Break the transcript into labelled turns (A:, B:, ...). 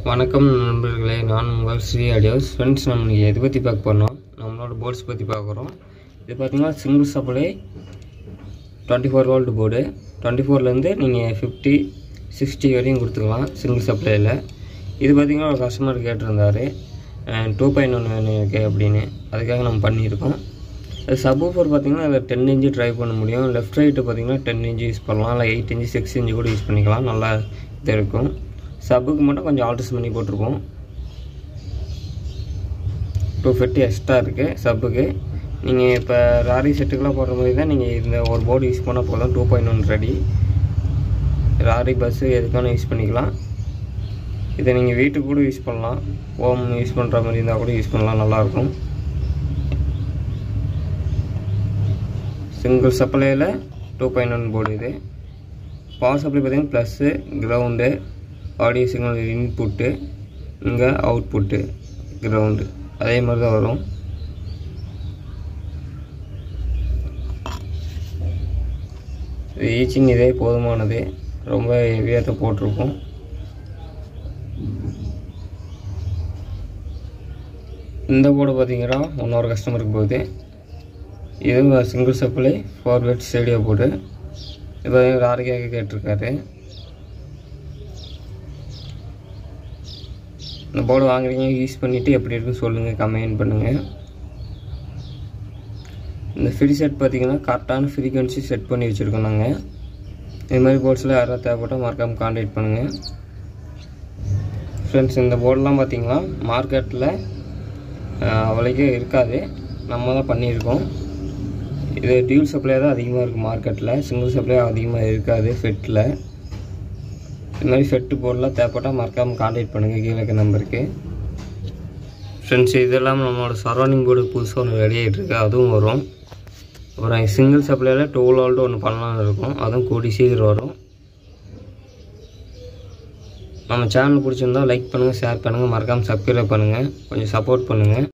A: வணக்கம் நண்பர்களே நான் உங்கள் ஸ்ரீ ஆடியோஸ் ஃப்ரெண்ட்ஸ் நம்ம இன்னைக்கு எதை பற்றி பார்க்க போகிறோம் நம்மளோட போர்ட்ஸ் பற்றி பார்க்குறோம் இது பார்த்தீங்கன்னா single supply twenty four volt board twenty ஃபோர்லேருந்து நீங்கள் ஃபிஃப்டி சிக்ஸ்டி வரையும் கொடுத்துக்கலாம் சிங்கிள் சப்ளையில் இது பார்த்தீங்கன்னா ஒரு கஸ்டமர் கேட்டிருந்தாரு டூ பாயிண்ட் ஒன் வேணும் எனக்கு அப்படின்னு அதுக்காக நம்ம பண்ணியிருக்கோம் சப் ஃபோர் பார்த்தீங்கன்னா அதில் டென் இன்ச்சு ட்ரை பண்ண முடியும் லெஃப்ட் ரைட்டு பார்த்தீங்கன்னா டென் இன்ச்சு யூஸ் பண்ணலாம் இல்லை எயிட் இன்ச்சு சிக்ஸ் இன்ச்சு கூட யூஸ் பண்ணிக்கலாம் நல்லா இது இருக்கும் சப்புக்கு மட்டும் கொஞ்சம் ஆல்ட்ரேஷன் பண்ணி போட்டிருக்கோம் டூ ஃபிஃப்டி எக்ஸ்ட்ரா இருக்குது சப்புக்கு நீங்கள் இப்போ ராரி செட்டுக்கெலாம் போடுற மாதிரி தான் நீங்கள் இந்த ஒரு போர்டு யூஸ் பண்ணால் போதும் டூ பாயிண்ட் ஒன் ரெடி ராரி பஸ்ஸு எதுக்கான யூஸ் பண்ணிக்கலாம் இதை நீங்கள் வீட்டுக்கு கூட யூஸ் பண்ணலாம் ஹோம் யூஸ் பண்ணுற மாதிரி இருந்தால் கூட யூஸ் பண்ணலாம் நல்லாயிருக்கும் சிங்கிள் சப்ளையில் டூ பாயிண்ட் ஒன் போர்டு இது பவர் சப்ளை பார்த்தீங்கன்னா plus ground audio signal input இங்கே அவுட்புட்டு கிரவுண்டு அதே மாதிரி தான் வரும் இது ஈச்சிங் இதே போதுமானது ரொம்ப ஹெவியாக தான் போட்டிருக்கும் இந்த போர்டு பார்த்தீங்கன்னா இன்னொரு கஸ்டமருக்கு போகுது இதுவும் single supply forward stereo board இப்போ ராரிக்காக கேட்டிருக்காரு இந்த போர்டு வாங்குறீங்க யூஸ் பண்ணிவிட்டு எப்படி இருக்குன்னு சொல்லுங்கள் கமெண்ட் பண்ணுங்கள் இந்த ஃப்ரீ செட் பார்த்தீங்கன்னா கரெக்டான ஃப்ரீக்வன்சி செட் பண்ணி வச்சுருக்கோம் நாங்கள் இது மாதிரி போர்ட்ஸில் யாராவது தேவைப்பட்டால் மறக்காமல் காண்டாக்ட் பண்ணுங்கள் ஃப்ரெண்ட்ஸ் இந்த போர்டெலாம் பார்த்தீங்கன்னா மார்க்கெட்டில் அவ்வளோக்கே இருக்காது நம்ம தான் பண்ணியிருக்கோம் இது டியூல் சப்ளை தான் அதிகமாக இருக்குது மார்க்கெட்டில் சிங்கிள் சப்ளை அதிகமாக இருக்காது ஃபெட்டில் இது மாதிரி ஃபெட்டு போர்டெலாம் தேவைப்பட்டால் மறக்காமல் காண்டாக்ட் பண்ணுங்கள் கீழே இருக்க நம்பருக்கு ஃப்ரெண்ட்ஸ் இது இல்லாமல் நம்மளோட சரௌண்டிங் போர்டு புதுசாக ஒன்று ரெடி ஆகிட்டுருக்கு அதுவும் வரும் அப்புறம் சிங்கிள் சப்ளையில் டூ வோல்ட் ஒன்று பண்ணலான்னு இருக்கும் அதுவும் கூடி சீக்கிரம் வரும் நம்ம சேனல் பிடிச்சிருந்தா லைக் பண்ணுங்கள் ஷேர் பண்ணுங்கள் மறக்காமல் சப்ஸ்கிரைப் பண்ணுங்கள் கொஞ்சம் சப்போர்ட் பண்ணுங்கள்